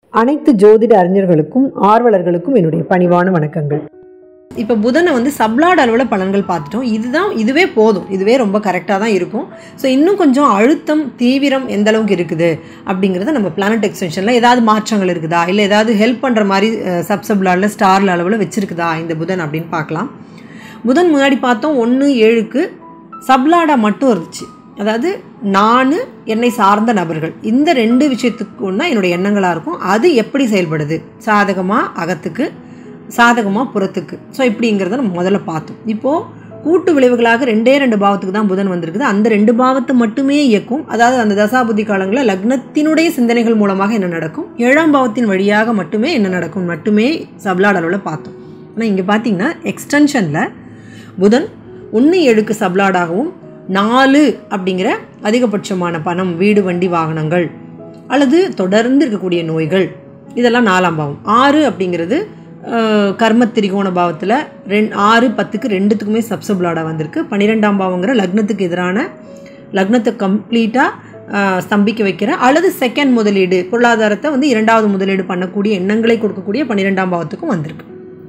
அனைத்து ஜோதிட அறிஞர்களுக்கும் ஆர்வலர்களுக்கும் என்னுடைய பணிவான வணக்கங்கள் இப்போ புதனை வந்து சப்ளாட் அளவில் பலன்கள் பார்த்துட்டோம் இதுதான் இதுவே போதும் இதுவே ரொம்ப கரெக்டாக தான் இருக்கும் ஸோ இன்னும் கொஞ்சம் அழுத்தம் தீவிரம் எந்த அளவுக்கு இருக்குது அப்படிங்கிறத நம்ம பிளானட் எக்ஸ்டென்ஷனில் ஏதாவது மாற்றங்கள் இருக்குதா இல்லை ஏதாவது ஹெல்ப் பண்ணுற மாதிரி சப் சப்ளாடில் ஸ்டாரில் அளவில் வச்சுருக்குதா இந்த புதன் அப்படின்னு பார்க்கலாம் புதன் முன்னாடி பார்த்தோம் ஒன்று ஏழுக்கு சப்ளாடாக மட்டும் இருந்துச்சு அதாவது நான் என்னை சார்ந்த நபர்கள் இந்த ரெண்டு விஷயத்துக்கு ஒன்றா என்னுடைய எண்ணங்களாக இருக்கும் அது எப்படி செயல்படுது சாதகமாக அகத்துக்கு சாதகமாக புறத்துக்கு ஸோ இப்படிங்கிறத நம்ம முதல்ல பார்த்தோம் இப்போது கூட்டு விளைவுகளாக ரெண்டே ரெண்டு பாவத்துக்கு தான் புதன் வந்திருக்குது அந்த ரெண்டு பாவத்தை மட்டுமே இயக்கும் அதாவது அந்த தசாபுத்தி காலங்களில் லக்னத்தினுடைய சிந்தனைகள் மூலமாக என்ன நடக்கும் ஏழாம் பாவத்தின் வழியாக மட்டுமே என்ன நடக்கும் மட்டுமே சப்ளாட் அளவில் பார்த்தோம் ஆனால் இங்கே பார்த்தீங்கன்னா எக்ஸ்டென்ஷனில் புதன் ஒன்று ஏழுக்கு சப்ளாடாகவும் நாலு அப்படிங்கிற அதிகபட்சமான பணம் வீடு வண்டி வாகனங்கள் அல்லது தொடர்ந்து இருக்கக்கூடிய நோய்கள் இதெல்லாம் நாலாம் பாவம் ஆறு அப்படிங்கிறது அஹ், கர்ம திரிகோண பாவத்தில் ரெண் ஆறு பத்துக்கு ரெண்டுத்துக்குமே சப்சப்ளாடாக வந்திருக்கு பன்னிரெண்டாம் பாவங்கிற லக்னத்துக்கு எதிரான லக்னத்தை கம்ப்ளீட்டாக ஸ்தம்பிக்க வைக்கிற அல்லது செகண்ட் முதலீடு பொருளாதாரத்தை வந்து இரண்டாவது முதலீடு பண்ணக்கூடிய எண்ணங்களை கொடுக்கக்கூடிய பன்னிரெண்டாம் பாவத்துக்கும் வந்திருக்கு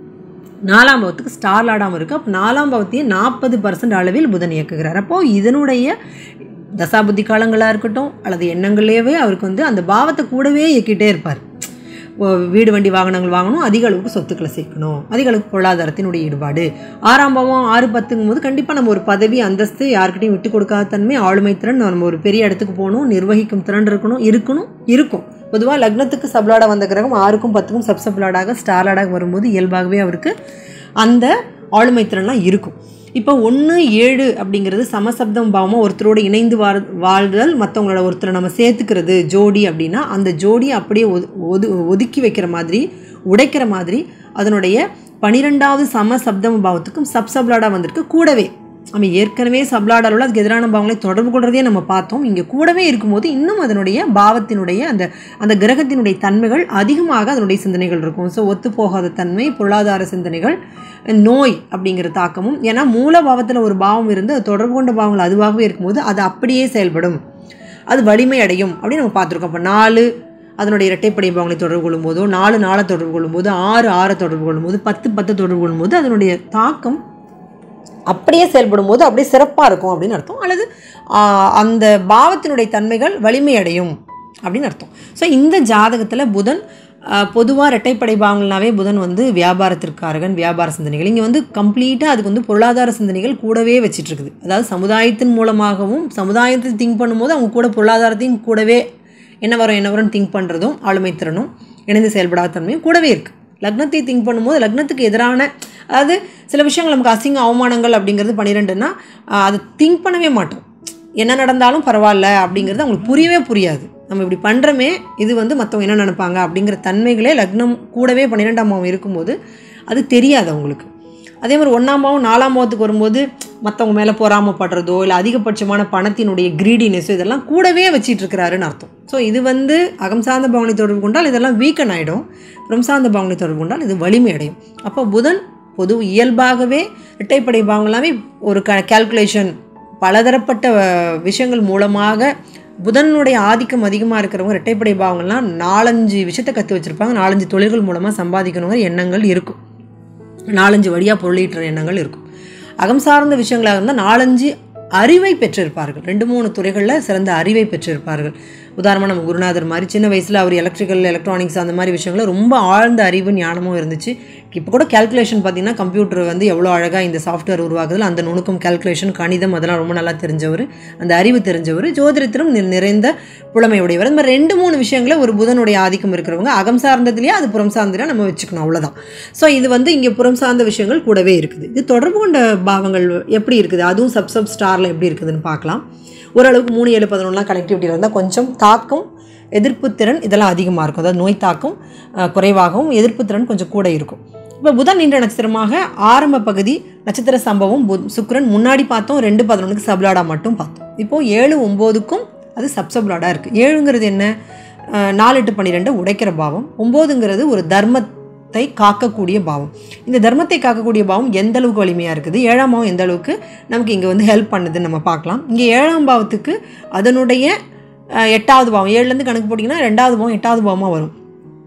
நாலாம் பாவத்துக்கு ஸ்டார் லாடாமல் இருக்குது அப்போ நாலாம் பாவத்தையும் நாற்பது பர்சன்ட் அளவில் புதன் இயக்குகிறார் அப்போது இதனுடைய தசாபுத்தி காலங்களாக இருக்கட்டும் அல்லது எண்ணங்களேவே அவருக்கு வந்து அந்த பாவத்தை கூடவே இயக்கிட்டே இருப்பார் ஓ, வீடு வண்டி வாகனங்கள் வாங்கணும் அதிக அளவுக்கு சொத்துக்களை சேர்க்கணும் அதிக அளவுக்கு பொருளாதாரத்தினுடைய ஈடுபாடு ஆறாம் பாவம் ஆறு பத்துங்கும் போது கண்டிப்பாக நம்ம ஒரு பதவி அந்தஸ்து யாருக்கிட்டையும் விட்டு கொடுக்காத தன்மை ஆளுமை திறன் நம்ம ஒரு பெரிய இடத்துக்கு போகணும் நிர்வகிக்கும் திறன் இருக்கணும் இருக்கணும் இருக்கும் பொதுவாக லக்னத்துக்கு சப்ளாடா வந்த கிரகம் ஆறுக்கும் பத்துக்கும் சப் சப்ளாடாக ஸ்டார்லாடாக வரும்போது இயல்பாகவே அவருக்கு அந்த ஆளுமை திறன்லாம் இருக்கும் இப்போ ஒன்று ஏழு அப்படிங்கிறது சமசப்தம் பாவமாக ஒருத்தரோடு இணைந்து வாழ் வாழ்தல் மற்றவங்களோட ஒருத்தரை நம்ம சேர்த்துக்கிறது ஜோடி அப்படின்னா அந்த ஜோடியை அப்படியே ஒது ஒது ஒதுக்கி வைக்கிற மாதிரி உடைக்கிற மாதிரி அதனுடைய பனிரெண்டாவது சம சப்தம பாவத்துக்கும் சப் சப்லாடாக வந்திருக்கு கூடவே நம்ம ஏற்கனவே சப்லாடாவில் அதுக்கு எதிரான பாவங்களை தொடர்பு கொள்றதையே நம்ம பார்த்தோம் இங்கே கூடவே இருக்கும்போது இன்னும் அதனுடைய பாவத்தினுடைய அந்த அந்த கிரகத்தினுடைய தன்மைகள் அதிகமாக அதனுடைய சிந்தனைகள் இருக்கும் ஸோ ஒத்து போகாத தன்மை பொருளாதார சிந்தனைகள் நோய் அப்படிங்கிற தாக்கமும் ஏன்னா மூல பாவத்தில் ஒரு பாவம் இருந்து அது தொடர்பு கொண்ட பாவங்கள் அதுவாகவே இருக்கும்போது அது அப்படியே செயல்படும் அது வலிமை அடையும் அப்படின்னு நம்ம பார்த்துருக்கோம் அப்போ நாலு அதனுடைய இரட்டைப்படை பாவங்களை தொடர்பு கொள்ளும்போதோ நாலு நாளை தொடர்பு கொள்ளும்போது ஆறு ஆறை தொடர்பு கொள்ளும்போது பத்து பத்தை தொடர்பு கொள்ளும்போது அதனுடைய தாக்கம் அப்படியே செயல்படும் போது அப்படியே சிறப்பாக இருக்கும் அப்படின்னு அர்த்தம் அல்லது ஆ, அந்த பாவத்தினுடைய தன்மைகள் வலிமை அடையும் அப்படின்னு அர்த்தம் ஸோ இந்த ஜாதகத்தில் புதன் பொதுவாக இரட்டைப்படை பாவங்கள்னாவே புதன் வந்து வியாபாரத்திற்காரகன் வியாபார சிந்தனைகள் இங்கே வந்து கம்ப்ளீட்டாக அதுக்கு வந்து பொருளாதார சிந்தனைகள் கூடவே வச்சிட்டு இருக்குது அதாவது சமுதாயத்தின் மூலமாகவும் சமுதாயத்தை திங்க் பண்ணும்போது அவங்க கூட பொருளாதாரத்தையும் கூடவே என்ன வரும் என்ன வரும்னு திங்க் பண்ணுறதும் ஆளுமை திறனும் இணைந்து செயல்படாத தன்மையும் கூடவே இருக்குது லக்னத்தை திங்க் பண்ணும்போது லக்னத்துக்கு எதிரான அதாவது சில விஷயங்கள் நமக்கு அசிங்க அவமானங்கள் அப்படிங்கிறது பன்னிரெண்டுன்னா அதை திங்க் பண்ணவே மாட்டோம் என்ன நடந்தாலும் பரவாயில்ல அப்படிங்கிறது அவங்களுக்கு புரியவே புரியாது நம்ம இப்படி பண்ணுறோமே இது வந்து மற்றவங்க என்ன நினைப்பாங்க அப்படிங்கிற தன்மைகளே லக்னம் கூடவே பன்னிரெண்டாம் பாவம் இருக்கும்போது அது தெரியாது அவங்களுக்கு அதே மாதிரி ஒன்றாம் பாவம் நாலாம் பாவத்துக்கு வரும்போது மற்றவங்க மேலே பொறாமப்படுறதோ இல்லை அதிகபட்சமான பணத்தினுடைய கிரீடினஸோ இதெல்லாம் கூடவே வச்சிட்டு இருக்கிறாருன்னு அர்த்தம் ஸோ இது வந்து அகம் சார்ந்த பாவனை தொடர்பு கொண்டால் இதெல்லாம் வீக்கன் ஆகிடும் புறம் சார்ந்த பாவனை தொடர்பு கொண்டால் இது வலிமை அடையும் அப்போ புதன் பொது இயல்பாகவே இரட்டைப்படை பாவங்களாமே ஒரு க கால்குலேஷன் பலதரப்பட்ட அஹ், விஷயங்கள் மூலமாக புதனுடைய ஆதிக்கம் அதிகமாக இருக்கிறவங்க இரட்டைப்படை பாவங்கள்லாம் நாலஞ்சு விஷயத்தை கற்று வச்சுருப்பாங்க நாலஞ்சு தொழில்கள் மூலமாக சம்பாதிக்கணுங்கிற எண்ணங்கள் இருக்கும் நாலஞ்சு வழியாக பொருளீட்டுற எண்ணங்கள் இருக்கும் அகம் சார்ந்த விஷயங்களாக இருந்தால் நாலஞ்சு அறிவை பெற்றிருப்பார்கள் ரெண்டு மூணு துறைகளில் சிறந்த அறிவை பெற்றிருப்பார்கள் உதாரணமாக நம்ம குருநாதர் மாதிரி சின்ன வயசில் அவர் எலக்ட்ரிக்கல் எலக்ட்ரானிக்ஸ் அந்த மாதிரி விஷயங்கள ரொம்ப ஆழ்ந்த அறிவு ஞானமும் இருந்துச்சு இப்போ கூட கேல்குலேஷன் பார்த்தீங்கன்னா கம்ப்யூட்டர் வந்து எவ்வளோ அழகாக இந்த சாஃப்ட்வேர் உருவாக்குதில் அந்த நுணுக்கம் கேல்குலேஷன் கணிதம் அதெல்லாம் ரொம்ப நல்லா தெரிஞ்சவர் அந்த அறிவு தெரிஞ்சவர் ஜோதிடத்திலும் நி- நிறைந்த புலமை உடையவர் இந்த மாதிரி ரெண்டு மூணு விஷயங்கள ஒரு புதனுடைய ஆதிக்கம் இருக்கிறவங்க அகம் சார்ந்ததுலேயே அது புறம் சார்ந்ததுல நம்ம வச்சுக்கணும் அவ்வளோதான் ஸோ இது வந்து இங்கே புறம் சார்ந்த விஷயங்கள் கூடவே இருக்குது இது தொடர்பு கொண்ட பாவங்கள் எப்படி இருக்குது அதுவும் சப் சப் ஸ்டாரில் எப்படி இருக்குதுன்னு பார்க்கலாம் ஓரளவுக்கு மூணு ஏழு பதினொன்றுலாம் கனெக்டிவிட்டியில் இருந்தால் கொஞ்சம் தாக்கம் எதிர்ப்பு திறன் இதெல்லாம் அதிகமாக இருக்கும் அதாவது நோய் தாக்கம் அஹ், குறைவாகவும் எதிர்ப்பு திறன் கொஞ்சம் கூட இருக்கும் இப்போ புதன் நின்ற நட்சத்திரமாக ஆரம்ப பகுதி நட்சத்திர சம்பவம் புத் சுக்கிரன் முன்னாடி பார்த்தோம் ரெண்டு பதினொன்றுக்கு சப்லாடா மட்டும் பார்த்தோம் இப்போது ஏழு ஒம்போதுக்கும் அது சப்சப்லாடாக இருக்குது ஏழுங்கிறது என்ன அஹ், நாலு எட்டு பன்னிரெண்டு உடைக்கிற பாவம் ஒம்போதுங்கிறது ஒரு தர்மத்தை காக்கக்கூடிய பாவம் இந்த தர்மத்தை காக்கக்கூடிய பாவம் எந்த அளவுக்கு வலிமையாக இருக்குது ஏழாம் பாவம் எந்த அளவுக்கு நமக்கு இங்கே வந்து ஹெல்ப் பண்ணுதுன்னு நம்ம பார்க்கலாம் இங்கே ஏழாம் பாவத்துக்கு அதனுடைய அஹ், எட்டாவது பாவம் ஏழுலேருந்து கணக்கு போட்டிங்கன்னா ரெண்டாவது பாவம் எட்டாவது பாவமாக வரும்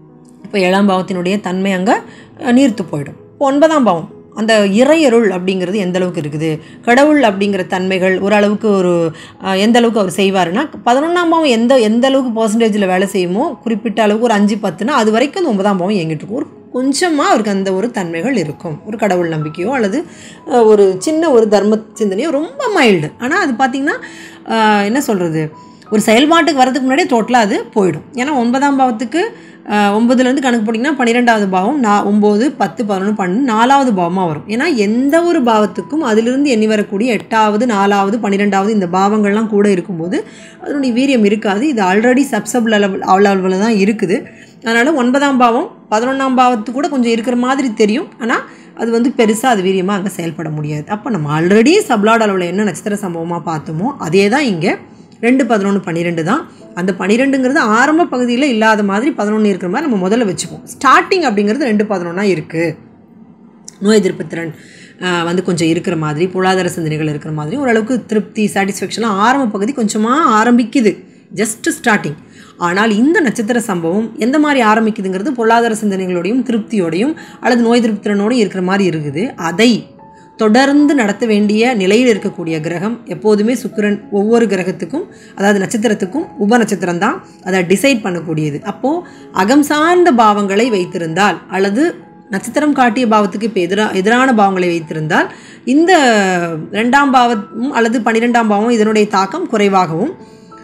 இப்போ ஏழாம் பாவத்தினுடைய தன்மை அங்கே நீர்த்து போயிடும் இப்போ ஒன்பதாம் பாவம் அந்த இறையருள் அப்படிங்கிறது எந்த அளவுக்கு இருக்குது கடவுள் அப்படிங்கிற தன்மைகள் ஓரளவுக்கு ஒரு அஹ், எந்த அளவுக்கு அவர் செய்வாருன்னா பதினொன்றாம் பாவம் எந்த எந்த அளவுக்கு பர்சன்டேஜில் வேலை செய்யுமோ குறிப்பிட்ட அளவுக்கு ஒரு அஞ்சு பத்துனா அது வரைக்கும் அந்த ஒன்பதாம் பாவம் எங்கிட்டு இருக்கும் ஒரு கொஞ்சமாக அவருக்கு அந்த ஒரு தன்மைகள் இருக்கும் ஒரு கடவுள் நம்பிக்கையோ அல்லது அஹ், ஒரு சின்ன ஒரு தர்ம சிந்தனையோ ரொம்ப மைல்டு ஆனால் அது பார்த்திங்கன்னா அஹ், என்ன சொல்கிறது ஒரு செயல்பாட்டுக்கு வரதுக்கு முன்னாடியே டோட்டலாக அது போயிடும் ஏன்னா ஒன்பதாம் பாவத்துக்கு அஹ், ஒன்பதுலேருந்து கணக்கு போட்டிங்கன்னா பன்னிரெண்டாவது பாவம் நா ஒம்பது பத்து பதினொன்று பன்னெண்டு நாலாவது பாவமாக வரும் ஏன்னா எந்த ஒரு பாவத்துக்கும் அதிலிருந்து எண்ணி வரக்கூடிய எட்டாவது நாலாவது பன்னிரெண்டாவது இந்த பாவங்கள்லாம் கூட இருக்கும்போது அதனுடைய வீரியம் இருக்காது இது ஆல்ரெடி சப்சப் லெவல் அளவில் தான் இருக்குது அதனால் ஒன்பதாம் பாவம் பதினொன்றாம் பாவத்துக்கு கூட கொஞ்சம் இருக்கிற மாதிரி தெரியும் ஆனால் அது வந்து பெருசாக அது வீரியமாக அங்கே செயல்பட முடியாது அப்போ நம்ம ஆல்ரெடி சப்லாட் அளவில் என்ன நட்சத்திர சம்பவமாக பார்த்தோமோ அதே தான் இங்கே ரெண்டு பதினொன்று பன்னிரெண்டு தான் அந்த பன்னிரெண்டுங்கிறது ஆரம்ப பகுதியில் இல்லாத மாதிரி பதினொன்று இருக்கிற மாதிரி நம்ம முதல்ல வச்சுப்போம் ஸ்டார்டிங் அப்படிங்கிறது ரெண்டு பதினொன்றா இருக்குது நோய் எதிர்ப்பு திறன் ஆஹ், வந்து கொஞ்சம் இருக்கிற மாதிரி பொருளாதார சிந்தனைகள் இருக்கிற மாதிரி ஓரளவுக்கு திருப்தி சாட்டிஸ்ஃபேக்ஷன்லாம் ஆரம்ப பகுதி கொஞ்சமாக ஆரம்பிக்குது ஜஸ்ட் ஸ்டார்டிங் ஆனால் இந்த நட்சத்திர சம்பவம் எந்த மாதிரி ஆரம்பிக்குதுங்கிறது பொருளாதார சிந்தனைகளோடையும் திருப்தியோடையும் அல்லது நோய் எதிர்ப்பு திறனோடையும் இருக்கிற மாதிரி இருக்குது அதை தொடர்ந்து நடத்த வேண்டிய நிலையில் இருக்கக்கூடிய கிரகம் எப்போதுமே சுக்கிரன் ஒவ்வொரு கிரகத்துக்கும் அதாவது நட்சத்திரத்துக்கும் உப நட்சத்திரம் தான் அதை டிசைட் பண்ணக்கூடியது அப்போது அகம் சார்ந்த பாவங்களை வைத்திருந்தால் அல்லது நட்சத்திரம் காட்டிய பாவத்துக்கு இப்போ எதிரா எதிரான பாவங்களை வைத்திருந்தால் இந்த ரெண்டாம் பாவம் அல்லது பன்னிரெண்டாம் பாவம் இதனுடைய தாக்கம் குறைவாகவும்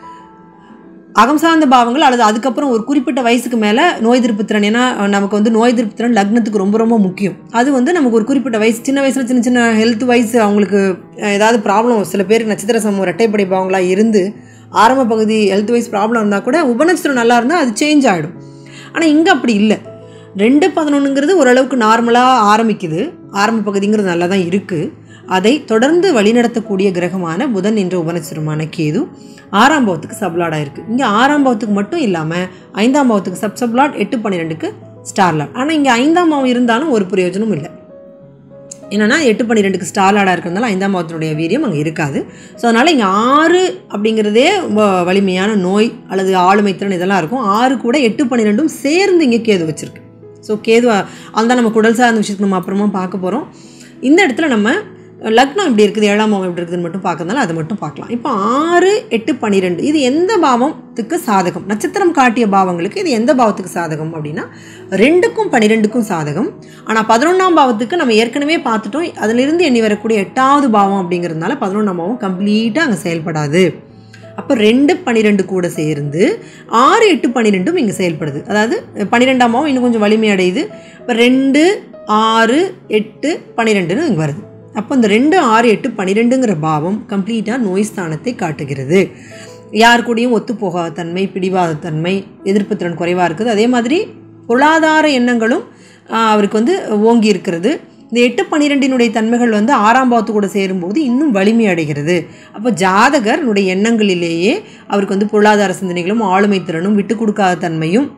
அகம் சார்ந்த பாவங்கள் அல்லது அதுக்கப்புறம் ஒரு குறிப்பிட்ட வயசுக்கு மேலே நோய் எதிர்ப்பு திறன் ஏன்னா நமக்கு வந்து நோய் எதிர்ப்பு திறன் லக்னத்துக்கு ரொம்ப ரொம்ப முக்கியம் அது வந்து நமக்கு ஒரு குறிப்பிட்ட வயசு சின்ன வயசில் சின்ன சின்ன ஹெல்த் வைஸ் அவங்களுக்கு அஹ், ஏதாவது ப்ராப்ளம் சில பேருக்கு நட்சத்திர சமூகம் இரட்டைப்படை பாவங்களாக இருந்து ஆரம்ப பகுதி ஹெல்த் வைஸ் ப்ராப்ளம் இருந்தால் கூட உபநட்சத்திரம் நல்லா இருந்தால் அது சேஞ்ச் ஆகிடும் ஆனால் இங்கே அப்படி இல்லை ரெண்டு பதினொன்றுங்கிறது ஓரளவுக்கு நார்மலாக ஆரம்பிக்குது ஆரம்ப பகுதிங்கிறது நல்லா தான் இருக்குது அதை தொடர்ந்து வழிநடத்தக்கூடிய கிரகமான புதன் என்ற உபநட்சத்திரமான கேது ஆறாம் பாவத்துக்கு சப்லாடாக இருக்குது இங்கே ஆறாம் பாவத்துக்கு மட்டும் இல்லாமல் ஐந்தாம் பாவத்துக்கு சப் சப்லாட் எட்டு பன்னிரெண்டுக்கு ஸ்டார்லாட் ஆனால் இங்கே ஐந்தாம் பாவம் இருந்தாலும் ஒரு பிரயோஜனமும் இல்லை என்னன்னா எட்டு பன்னிரெண்டுக்கு ஸ்டார்லாடாக இருக்கிறதுனால ஐந்தாம் பாவத்தினுடைய வீரியம் அங்கே இருக்காது ஸோ அதனால் இங்கே ஆறு அப்படிங்கிறதே ரொம்ப வலிமையான நோய் அல்லது ஆளுமை திறன் இதெல்லாம் இருக்கும் ஆறு கூட எட்டு பன்னிரெண்டும் சேர்ந்து இங்கே கேது வச்சிருக்கு ஸோ கேது அதுதான் நம்ம குடல் சார்ந்த விஷயத்துக்கு நம்ம அப்புறமா பார்க்க போகிறோம் இந்த இடத்துல நம்ம லக்னம் எப்படி இருக்குது ஏழாம் பாவம் எப்படி இருக்குதுன்னு மட்டும் பார்க்கறதுனால அதை மட்டும் பார்க்கலாம் இப்போ ஆறு எட்டு பன்னிரெண்டு இது எந்த பாவத்துக்கு சாதகம் நட்சத்திரம் காட்டிய பாவங்களுக்கு இது எந்த பாவத்துக்கு சாதகம் அப்படின்னா ரெண்டுக்கும் பன்னிரெண்டுக்கும் சாதகம் ஆனால் பதினொன்றாம் பாவத்துக்கு நம்ம ஏற்கனவே பார்த்துட்டோம் அதிலிருந்து எண்ணி வரக்கூடிய எட்டாவது பாவம் அப்படிங்கிறதுனால பதினொன்றாம் பாவம் கம்ப்ளீட்டாக அங்கே செயல்படாது அப்போ ரெண்டு பன்னிரெண்டு கூட சேர்ந்து ஆறு எட்டு பன்னிரெண்டும் இங்கே செயல்படுது அதாவது பன்னிரெண்டாம் பாவம் இன்னும் கொஞ்சம் வலிமை அடையுது இப்போ ரெண்டு ஆறு எட்டு பன்னிரெண்டுன்னு இங்கே வருது அப்போ இந்த ரெண்டு ஆறு எட்டு பன்னிரெண்டுங்கிற பாவம் கம்ப்ளீட்டாக நோய் ஸ்தானத்தை காட்டுகிறது யார் கூடயும் ஒத்துப்போகாத தன்மை பிடிவாத தன்மை எதிர்ப்பு திறன் குறைவாக இருக்குது அதே மாதிரி பொருளாதார எண்ணங்களும் ஆஹ், அவருக்கு வந்து ஓங்கி இருக்கிறது இந்த எட்டு பன்னிரெண்டினுடைய தன்மைகள் வந்து ஆறாம் பாவத்து கூட சேரும்போது இன்னும் வலிமை அடைகிறது அப்போ ஜாதகர்னுடைய எண்ணங்களிலேயே அவருக்கு வந்து பொருளாதார சிந்தனைகளும் ஆளுமை திறனும் விட்டு கொடுக்காத தன்மையும்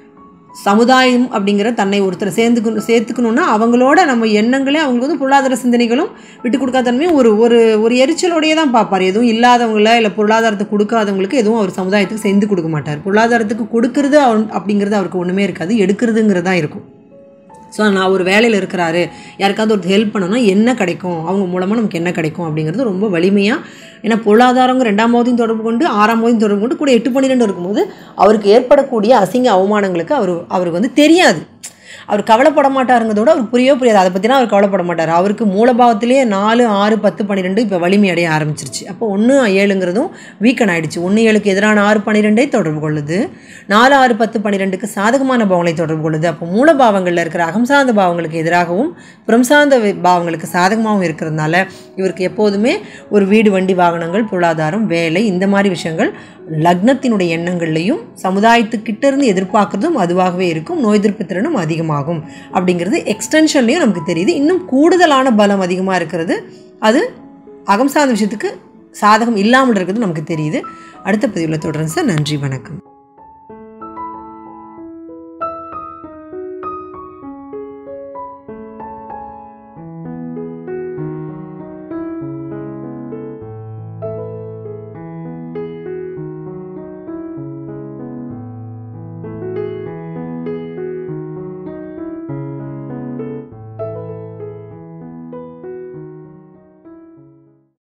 சமுதாயம் அப்படிங்கிற தன்னை ஒருத்தர் சேர்ந்துக்கணும் சேர்த்துக்கணுன்னா அவங்களோட நம்ம எண்ணங்களே அவங்களுக்கு வந்து பொருளாதார சிந்தனைகளும் விட்டு கொடுக்காத தன்மையும் ஒரு ஒரு ஒரு எரிச்சலோடையே தான் பார்ப்பார் எதுவும் இல்லாதவங்கள இல்லை பொருளாதாரத்தை கொடுக்காதவங்களுக்கு எதுவும் அவர் சமுதாயத்துக்கு சேர்ந்து கொடுக்க மாட்டார் பொருளாதாரத்துக்கு கொடுக்கறது அவன் அப்படிங்கிறது அவருக்கு ஒன்றுமே இருக்காது எடுக்கிறதுங்கிறது தான் இருக்கும் ஸோ நான் ஒரு வேலையில் இருக்கிறாரு யாருக்காவது ஒரு ஹெல்ப் பண்ணணும்னா என்ன கிடைக்கும் அவங்க மூலமாக நமக்கு என்ன கிடைக்கும் அப்படிங்கிறது ரொம்ப வலிமையாக ஏன்னா பொருளாதாரங்க ரெண்டாம் போதையும் தொடர்பு கொண்டு ஆறாம் போதையும் தொடர்பு கொண்டு கூட எட்டு பன்னிரெண்டு இருக்கும்போது அவருக்கு ஏற்படக்கூடிய அசிங்க அவமானங்களுக்கு அவர் அவருக்கு வந்து தெரியாது அவர் கவலைப்பட மாட்டாருங்கிறதோட அவருக்கு புரியவே புரியாது அதை பற்றினா அவர் கவலைப்பட மாட்டார் அவருக்கு மூலபாவத்திலேயே நாலு ஆறு பத்து பன்னிரெண்டு இப்போ வலிமை அடைய ஆரம்பிச்சிருச்சு அப்போ ஒன்று ஏழுங்கிறதும் வீக்கன் ஆயிடுச்சு ஒன்று ஏழுக்கு எதிரான ஆறு பன்னிரெண்டை தொடர்பு கொள்ளுது நாலு ஆறு பத்து பன்னிரெண்டுக்கு சாதகமான பாவங்களை தொடர்பு கொள்ளுது அப்போ மூலபாவங்களில் இருக்கிற அகம் சார்ந்த பாவங்களுக்கு எதிராகவும் புறம் சார்ந்த வி- பாவங்களுக்கு சாதகமாகவும் இருக்கிறதுனால இவருக்கு எப்போதுமே ஒரு வீடு வண்டி வாகனங்கள் பொருளாதாரம் வேலை இந்த மாதிரி விஷயங்கள் லக்னத்தினுடைய எண்ணங்கள்லையும் சமுதாயத்துக்கிட்ட இருந்து எதிர்பார்க்கறதும் அதுவாகவே இருக்கும் நோய் எதிர்ப்பு திறனும் அதிகமாகும் அப்படிங்கிறது எக்ஸ்டென்ஷன்லேயும் நமக்கு தெரியுது இன்னும் கூடுதலான பலம் அதிகமாக இருக்கிறது அது அகம் சார்ந்த விஷயத்துக்கு சாதகம் இல்லாமல் இருக்கிறது நமக்கு தெரியுது அடுத்த பதிவில் தொடர்ந்து சார் நன்றி வணக்கம்